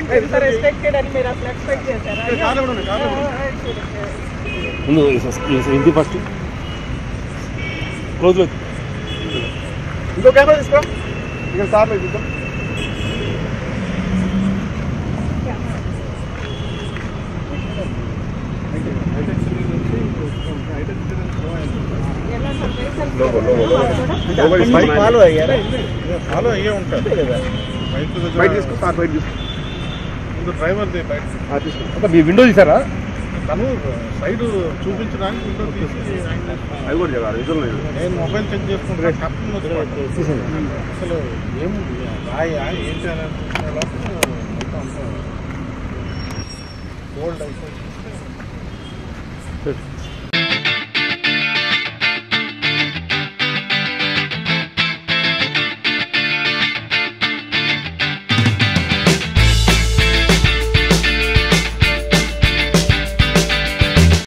ఇలాంటి ఇంత రెస్ట్రిక్టెడ్ అని మీరు అసలు ఎక్స్పెక్ట్ చేశారా కార్లో కూడా ఉన్నాయి, కార్లో కూడా ఆ, ఆ, చూడండి. ముందు ఇంటి ఫస్ట్ క్లోజ్ ఇంకో కెమెరా తీసుకో ఇక్కడ కార్లో చూద్దాం ఎలా sir vehicles logo, logo, logo. కూడా? బైక్ ఫాలో అయ్యారా ఫాలో అయ్యే ఉంటారు కదా బైక్ బయట తీసుకో సార్ బయట తీసుకో ముందు డ్రైవర్ బయట తీసుకో మీ విండో తీసారా తను సైడ్ చూపించడానికి విండో తీసి ఆయన అది కూడా చెప్పారు విజువల్ నేను మొబైల్ చెక్ చేసుకుంటే తప్పని వచ్చి అసలు ఏం రాయా ఏంటి అని అనుకునే లోపల మొత్తం అంతా గోల్డ్ అయిపోయి